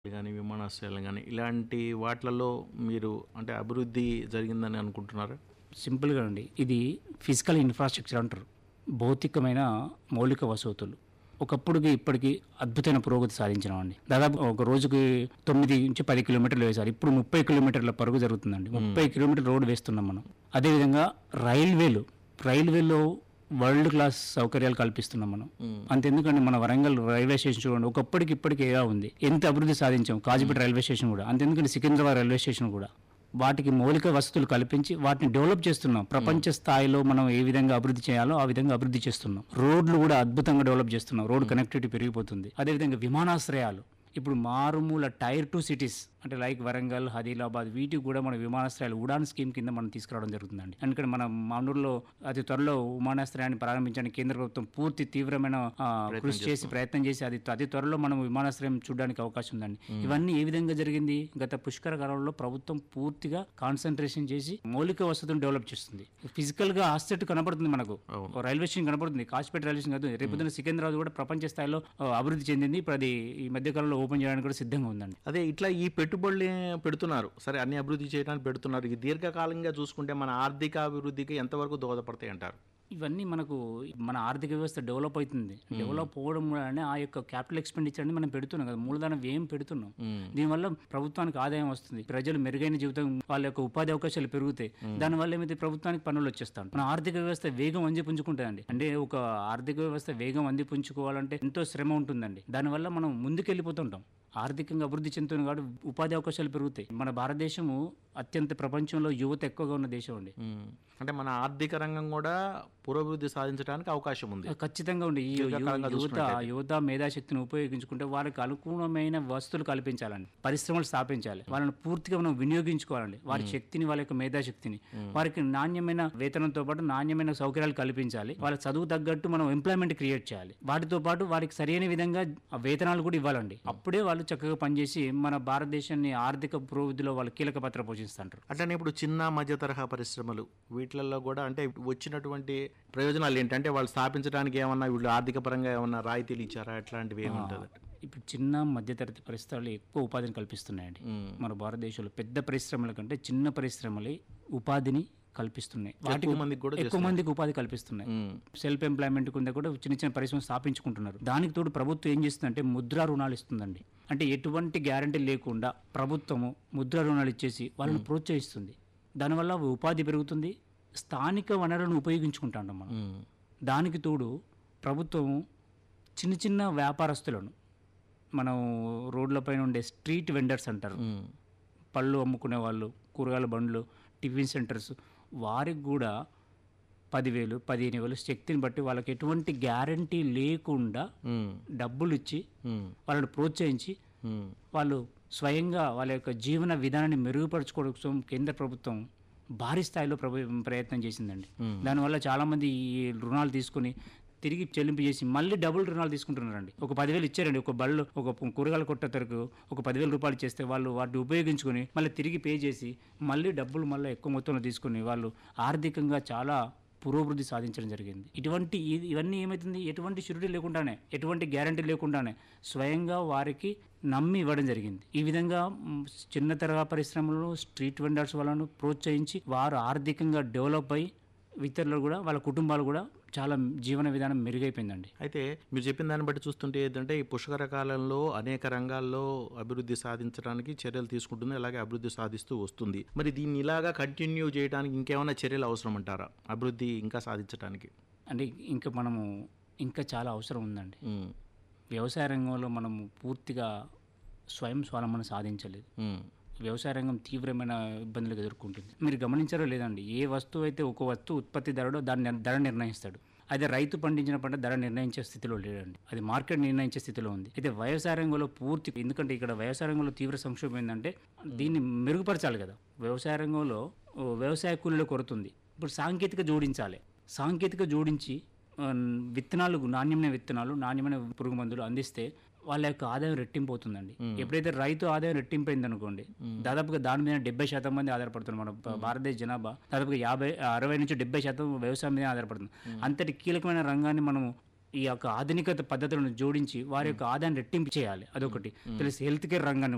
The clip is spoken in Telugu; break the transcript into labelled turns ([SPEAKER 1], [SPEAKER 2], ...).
[SPEAKER 1] కానీ విమానాశ్రయాలు కానీ ఇలాంటి వాటిలలో మీరు అంటే అభివృద్ధి జరిగిందని అనుకుంటున్నారా
[SPEAKER 2] సింపుల్గా అండి ఇది ఫిజికల్ ఇన్ఫ్రాస్ట్రక్చర్ అంటారు భౌతికమైన మౌలిక వసతులు ఒకప్పుడుకి ఇప్పటికి అద్భుతమైన పురోగతి సాధించినాం అండి దాదాపు ఒక రోజుకి తొమ్మిది నుంచి పది కిలోమీటర్లు వేశారు ఇప్పుడు ముప్పై కిలోమీటర్ల పరుగు జరుగుతుందండి ముప్పై కిలోమీటర్ల రోడ్డు వేస్తున్నాం మనం అదేవిధంగా రైల్వేలు రైల్వేలో వరల్డ్ క్లాస్ సౌకర్యాలు కల్పిస్తున్నాం మనం అంతెందుకండి మన వరంగల్ రైల్వే స్టేషన్ చూడండి ఒకప్పటికి ఇప్పటికి ఎలా ఉంది ఎంత అభివృద్ధి సాధించాం కాజీపేట రైల్వే స్టేషన్ కూడా అంతెందుకండి సికింద్రాబాద్ రైల్వే స్టేషన్ కూడా వాటికి మౌలిక వసతులు కల్పించి వాటిని డెవలప్ చేస్తున్నాం ప్రపంచ స్థాయిలో మనం ఏ విధంగా అభివృద్ధి చేయాలో ఆ విధంగా అభివృద్ధి చేస్తున్నాం రోడ్లు కూడా అద్భుతంగా డెవలప్ చేస్తున్నాం రోడ్ కనెక్టివిటీ పెరిగిపోతుంది అదేవిధంగా విమానాశ్రయాలు ఇప్పుడు మారుమూల టైర్ టూ సిటీస్ అంటే లైక్ వరంగల్ ఆదిలాబాద్ వీటికి కూడా మన విమానాశ్రయాలు ఉడాన్ స్కీమ్ కింద మనం తీసుకురావడం జరుగుతుందండి ఎందుకంటే మన మానూరులో అతి త్వరలో విమానాశ్రయాన్ని ప్రారంభించడానికి కేంద్ర ప్రభుత్వం పూర్తి తీవ్రమైన ఆ, కృషి చేసి ప్రయత్నం చేసి అది అతి త్వరలో మనం విమానాశ్రయం చూడడానికి అవకాశం ఉందండి ఇవన్నీ ఏ విధంగా జరిగింది గత పుష్కర కాలంలో ప్రభుత్వం పూర్తిగా కాన్సన్ట్రేషన్ చేసి మౌలిక వసతులను డెవలప్ చేస్తుంది ఫిజికల్ గా ఆస్సెట్ కనబడుతుంది మనకు ఓ రైల్వే స్టేషన్ కనబడుతుంది కాచిపేట రైల్వే స్టేషన్ కాదు రేపు సికింద్రాబాద్ కూడా ప్రపంచ స్థాయిలో ఆ, అభివృద్ధి చెందింది ఇప్పుడు అది ఈ మధ్య కాలంలో ఓపెన్ చేయడానికి కూడా సిద్ధంగా ఉందండి
[SPEAKER 1] అదే ఇట్లా ఈ పెట్టుబడులు పెడుతున్నారు సరే అన్ని అభివృద్ధి చేయడానికి పెడుతున్నారు ఈ దీర్ఘకాలంగా చూసుకుంటే మన ఆర్థిక అభివృద్ధికి ఎంతవరకు దోహదపడతాయి అంటారు
[SPEAKER 2] ఇవన్నీ మనకు మన ఆర్థిక వ్యవస్థ డెవలప్ అవుతుంది డెవలప్ అవ్వడం వల్లనే ఆ యొక్క క్యాపిటల్ ఎక్స్పెండిచర్ అనేది మనం పెడుతున్నాం కదా మూలధనం వ్యయం పెడుతున్నాం దీనివల్ల ప్రభుత్వానికి ఆదాయం వస్తుంది ప్రజలు మెరుగైన జీవితం వాళ్ళ యొక్క ఉపాధి అవకాశాలు పెరుగుతాయి దానివల్ల ఏమైతే ప్రభుత్వానికి పన్నులు వచ్చేస్తాం మన ఆర్థిక వ్యవస్థ వేగం అందిపుంజుకుంటుందండి అంటే ఒక ఆర్థిక వ్యవస్థ వేగం అందిపుంజుకోవాలంటే ఎంతో శ్రమ ఉంటుందండి దానివల్ల మనం ముందుకెళ్ళిపోతుంటాం ఆర్థికంగా అభివృద్ధి చెందుతుంది కాబట్టి ఉపాధి అవకాశాలు పెరుగుతాయి మన భారతదేశము అత్యంత ప్రపంచంలో యువత ఎక్కువగా ఉన్న దేశం అండి
[SPEAKER 1] ఉమ్. అంటే మన ఆర్థిక రంగం కూడా పురోభివృద్ధి సాధించడానికి అవకాశం ఉంది
[SPEAKER 2] ఖచ్చితంగా ఉండి ఈ యు-
[SPEAKER 1] దీర్ఘకాలంగా
[SPEAKER 2] యువత యువత మేధాశక్తిని ఉపయోగించుకుంటే వారికి అనుకూలమైన వస్తువులు కల్పించాలండి పరిశ్రమలు స్థాపించాలి వాళ్ళని పూర్తిగా మనం వినియోగించుకోవాలండి వారి శక్తిని వాళ్ళ యొక్క మేధాశక్తిని వారికి నాణ్యమైన వేతనంతో పాటు నాణ్యమైన సౌకర్యాలు కల్పించాలి వాళ్ళ చదువు తగ్గట్టు మనం ఎంప్లాయ్మెంట్ క్రియేట్ చేయాలి వాటితో పాటు వారికి సరైన విధంగా ఆ వేతనాలు కూడా ఇవ్వాలండి అప్పుడే వాళ్ళు చక్కగా పనిచేసి మన భారతదేశాన్ని ఆర్థిక పురోభివృద్ధిలో వాళ్ళు కీలక పాత్ర పోషిస్తుంటారు
[SPEAKER 1] అట్లనే ఇప్పుడు చిన్న మధ్య తరహా పరిశ్రమలు వీటిలలో కూడా అంటే వచ్చినటువంటి ప్రయోజనాలు ఏంటంటే వాళ్ళు స్థాపించడానికి ఏమన్నా వీళ్ళు ఆర్థిక పరంగా ఏమన్నా రాయితీలు ఇచ్చారా ఎట్లాంటివి ఏముంటుంది
[SPEAKER 2] ఇప్పుడు చిన్న మధ్యతరగతి పరిశ్రమలు ఎక్కువ ఉపాధిని కల్పిస్తున్నాయండి మన భారతదేశంలో పెద్ద పరిశ్రమల కంటే చిన్న పరిశ్రమలే ఉపాధిని కల్పిస్తున్నాయి వాటికి
[SPEAKER 1] మందికి కూడా
[SPEAKER 2] ఎక్కువ మందికి ఉపాధి కల్పిస్తున్నాయి
[SPEAKER 1] ఉమ్.
[SPEAKER 2] సెల్ఫ్ ఎంప్లాయ్మెంట్ కింద కూడా చిన్న చిన్న పరిశ్రమలు స్థాపించుకుంటున్నారు దానికి తోడు ప్రభుత్వం ఏం చేస్తుందంటే ముద్రా రుణాలు ఇస్తుందండి అంటే ఎటువంటి గ్యారంటీ లేకుండా ప్రభుత్వము ముద్రా రుణాలు ఇచ్చేసి వాళ్ళని ప్రోత్సహిస్తుంది దానివల్ల ఉపాధి పెరుగుతుంది స్థానిక వనరులను ఉపయోగించుకుంటాం మనం
[SPEAKER 1] ఉమ్.
[SPEAKER 2] దానికి తోడు ప్రభుత్వం చిన్న చిన్న వ్యాపారస్తులను మనం రోడ్లపైన ఉండే స్ట్రీట్ వెండర్స్ అంటారు
[SPEAKER 1] ఉమ్.
[SPEAKER 2] పళ్ళు అమ్ముకునే వాళ్ళు కూరగాయల బండ్లు టిఫిన్ సెంటర్స్ వారికి కూడా పదివేలు పదిహేను వేలు శక్తిని బట్టి వాళ్ళకి ఎటువంటి గ్యారంటీ లేకుండా
[SPEAKER 1] ఉమ్.
[SPEAKER 2] డబ్బులు ఇచ్చి
[SPEAKER 1] ఉమ్.
[SPEAKER 2] వాళ్ళని ప్రోత్సహించి
[SPEAKER 1] ఉమ్.
[SPEAKER 2] వాళ్ళు స్వయంగా వాళ్ళ యొక్క జీవన విధానాన్ని మెరుగుపరచుకోవడం కోసం కేంద్ర ప్రభుత్వం భారీ స్థాయిలో ప్రభు ప్రయత్నం చేసిందండి దానివల్ల చాలామంది ఈ రుణాలు తీసుకుని తిరిగి చెల్లింపు చేసి మళ్ళీ డబుల్ రుణాలు తీసుకుంటున్నారండి ఒక పదివేలు ఇచ్చారండి ఒక బళ్ళు ఒక కూరగాయల కొట్టతరకు ఒక పదివేల రూపాయలు చేస్తే వాళ్ళు వాటిని ఉపయోగించుకొని మళ్ళీ తిరిగి పే చేసి మళ్ళీ డబ్బులు మళ్ళీ ఎక్కువ మొత్తంలో తీసుకుని వాళ్ళు ఆర్థికంగా చాలా పురోభివృద్ధి సాధించడం జరిగింది ఇటువంటి ఇ- ఇవన్నీ ఏమవుతుంది ఎటువంటి షూరిటీ లేకుండానే ఎటువంటి గ్యారంటీ లేకుండానే స్వయంగా వారికి నమ్మి ఇవ్వడం జరిగింది ఈ విధంగా మ్, చిన్న తరహా పరిశ్రమలను స్ట్రీట్ వెండర్స్ వాళ్ళను ప్రోత్సహించి వారు ఆర్థికంగా డెవలప్ అయ్యి ఇతరులు కూడా వాళ్ళ కుటుంబాలు కూడా చాలా జీవన విధానం మెరుగైపోయిందండి
[SPEAKER 1] అయితే మీరు చెప్పిన దాన్ని బట్టి చూస్తుంటే ఏంటంటే ఈ పుష్కర కాలంలో అనేక రంగాల్లో అభివృద్ధి సాధించడానికి చర్యలు తీసుకుంటుంది అలాగే అభివృద్ధి సాధిస్తూ వస్తుంది మరి దీన్ని ఇలాగా కంటిన్యూ చేయడానికి ఇంకేమైనా చర్యలు అవసరం అంటారా అభివృద్ధి ఇంకా సాధించడానికి
[SPEAKER 2] అంటే ఇంకా మనము ఇంకా చాలా అవసరం ఉందండి
[SPEAKER 1] ఉమ్.
[SPEAKER 2] వ్యవసాయ రంగంలో మనము పూర్తిగా స్వయం స్వాలంబన సాధించలేదు
[SPEAKER 1] ఉమ్.
[SPEAKER 2] వ్యవసాయ రంగం తీవ్రమైన ఇబ్బందులకు ఎదుర్కొంటుంది మీరు గమనించారో లేదండి ఏ వస్తువు అయితే ఒక వస్తువు ఉత్పత్తి ధరడో దాని నిర్- ధర నిర్ణయిస్తాడు అదే రైతు పండించిన పంట ధర నిర్ణయించే స్థితిలో లేడండి అది మార్కెట్ నిర్ణయించే స్థితిలో ఉంది అయితే వ్యవసాయ రంగంలో పూర్తి ఎందుకంటే ఇక్కడ వ్యవసాయ రంగంలో తీవ్ర సంక్షోభం ఏంటంటే దీన్ని మెరుగుపరచాలి కదా వ్యవసాయ రంగంలో ఓ, వ్యవసాయ కూలీల కొరత ఉంది ఇప్పుడు సాంకేతిక జోడించాలి సాంకేతిక జోడించి ఆ, విత్తనాలు నాణ్యమైన విత్తనాలు నాణ్యమైన పురుగు మందులు అందిస్తే వాళ్ళ యొక్క ఆదాయం రెట్టింపు అవుతుందండి ఎప్పుడైతే రైతు ఆదాయం రెట్టింపైంది అనుకోండి దాదాపుగా దాని మీద డెబ్బై శాతం మంది ఆధారపడుతున్నారు మన భా- భారతదేశ జనాభా దాదాపుగా యాభై అరవై నుంచి డెబ్బై శాతం వ్యవసాయం మీద ఆధారపడుతుంది అంతటి కీలకమైన రంగాన్ని మనము ఈ యొక్క ఆధునికత పద్ధతులను జోడించి వారి యొక్క ఆదాయాన్ని రెట్టింపు చేయాలి అదొకటి ప్లస్ హెల్త్ కేర్ రంగాన్ని